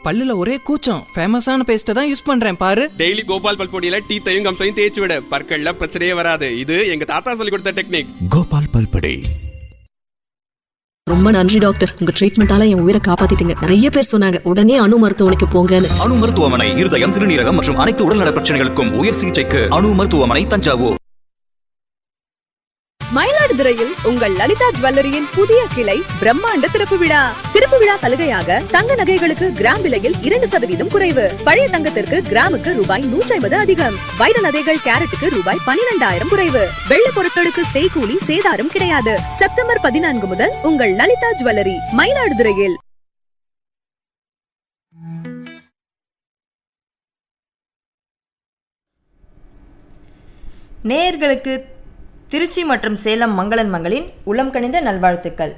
பல்லுல ஒரே கூச்சம் ஃபேமஸான பேஸ்ட்டை தான் யூஸ் பண்றேன் பாரு டெய்லி கோபால் பல்பொடியில டீத்தையும் கம்சையும் தேய்ச்சி விட பற்கள்ல பிரச்சனையே வராது இது எங்க தாத்தா சொல்லி கொடுத்த டெக்னிக் கோபால் பல்படே ரொம்ப நன்றி டாக்டர் உங்க ட்ரீட்மெண்டால என் உயிரை காப்பாத்திட்டீங்க நிறைய பேர் சொன்னாங்க உடனே அணு மருத்துவமனைக்கு போங்கன்னு அணு மருத்துவமனை இருதயம் சிறுநீரகம் மற்றும் அனைத்து உடல்நல பிரச்சனைகளுக்கும் உயர் சிகிச்சைக்கு அணு மருத்துவமனை தஞ்சாவூர் மயிலாடுதுறையில் உங்கள் லலிதா ஜுவல்லரியின் புதிய கிளை பிரம்மாண்ட திறப்பு விழா திறப்பு விழா சலுகையாக தங்க நகைகளுக்கு கிராம் விலையில் இரண்டு சதவீதம் குறைவு பழைய தங்கத்திற்கு கிராமுக்கு ரூபாய் நூற்றி ஐம்பது அதிகம் வைர நகைகள் கேரட்டுக்கு ரூபாய் பனிரெண்டாயிரம் குறைவு வெள்ளி பொருட்களுக்கு செய்கூலி சேதாரம் கிடையாது செப்டம்பர் பதினான்கு முதல் உங்கள் லலிதா ஜுவல்லரி மயிலாடுதுறையில் நேயர்களுக்கு திருச்சி மற்றும் சேலம் மங்களன் மங்களின் உளம் கணிந்த நல்வாழ்த்துக்கள்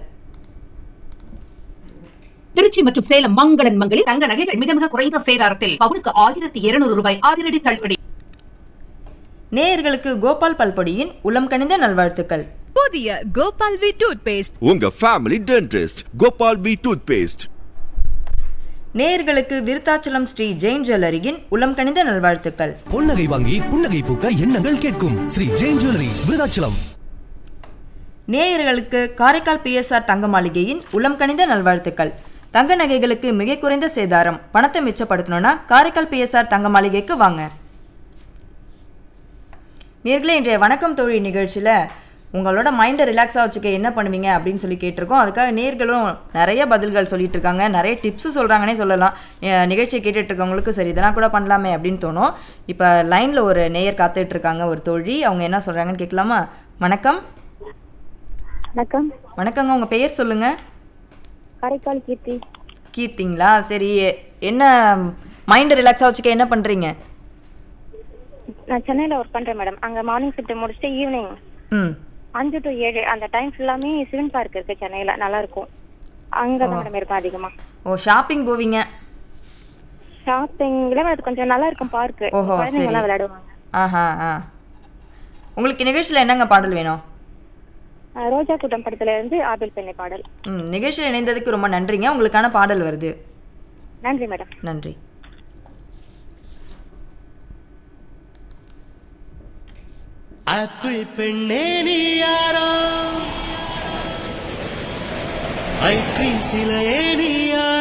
திருச்சி மற்றும் சேலம் மங்களன் மங்களில் தங்க நகைகள் மிக மிக குறைந்த சேதாரத்தில் பவுனுக்கு ஆயிரத்தி இருநூறு ரூபாய் அதிரடி தள்ளுபடி நேயர்களுக்கு கோபால் பல்பொடியின் உளம் கணிந்த நல்வாழ்த்துக்கள் புதிய கோபால் வி டூத் பேஸ்ட் உங்க ஃபேமிலி டென்டிஸ்ட் கோபால் பி டூத் பேஸ்ட் நேயர்களுக்கு விருத்தாச்சலம் ஸ்ரீ ஜெயின் ஜுவல்லரியின் உளம் கணிந்த நல்வாழ்த்துக்கள் பொன்னகை வாங்கி புன்னகை பூக்க எண்ணங்கள் கேட்கும் ஸ்ரீ ஜெயின் ஜுவல்லரி விருதாச்சலம் நேயர்களுக்கு காரைக்கால் பிஎஸ்ஆர் தங்க மாளிகையின் உளம் கணிந்த நல்வாழ்த்துக்கள் தங்க நகைகளுக்கு மிக குறைந்த சேதாரம் பணத்தை மிச்சப்படுத்தணும்னா காரைக்கால் பிஎஸ்ஆர் தங்க மாளிகைக்கு வாங்க நேர்களே இன்றைய வணக்கம் தோழி நிகழ்ச்சியில் உங்களோட மைண்டை ரிலாக்ஸாக வச்சுக்க என்ன பண்ணுவீங்க அப்படின்னு சொல்லி கேட்டிருக்கோம் அதுக்காக நேர்களும் நிறைய பதில்கள் சொல்லிட்டு இருக்காங்க நிறைய டிப்ஸ் சொல்கிறாங்கன்னே சொல்லலாம் அஹ் நிகழ்ச்சியை கேட்டுட்டு இருக்கவங்களுக்கு சரி இதெல்லாம் கூட பண்ணலாமே அப்படின்னு தோணும் இப்போ லைனில் ஒரு நேயர் காத்துட்டு இருக்காங்க ஒரு தோழி அவங்க என்ன சொல்கிறாங்கன்னு கேட்கலாமா வணக்கம் வணக்கம் வணக்கங்க உங்கள் பெயர் சொல்லுங்கள் காரைக்கால் கீர்த்தி கீர்த்திங்களா சரி என்ன மைண்டை ரிலாக்ஸாக வச்சுக்க என்ன பண்ணுறீங்க நான் சென்னையில ஒர்க் பண்றேன் மேடம் அங்க மார்னிங் ஷிஃப்ட் முடிச்சுட்டு ஈவினிங் ம் அஞ்சு டு ஏழு அந்த டைம் ஃபுல்லாமே சிவன் பார்க் இருக்கு சென்னையில நல்லா இருக்கும் அங்க தான் மேடம் இருக்கும் அதிகமா ஓ ஷாப்பிங் போவீங்க ஷாப்பிங்ல அது கொஞ்சம் நல்லா இருக்கும் பார்க் ஓஹோ, குழந்தைங்க எல்லாம் சரி. விளையாடுவாங்க ஆஹா ஆ உங்களுக்கு நிகழ்ச்சியில் என்னங்க பாடல் வேணும் அஹ் ரோஜா கூட்டம் படத்துல இருந்து ஆபில் பெண்ணை பாடல் ம் நிகழ்ச்சியில் இணைந்ததுக்கு ரொம்ப நன்றிங்க உங்களுக்கான பாடல் வருது நன்றி மேடம் நன்றி ஆப்பிள் பெண்ணே நீ யாரோ ஐஸ்கிரீம் சிலையே நீ யாரோ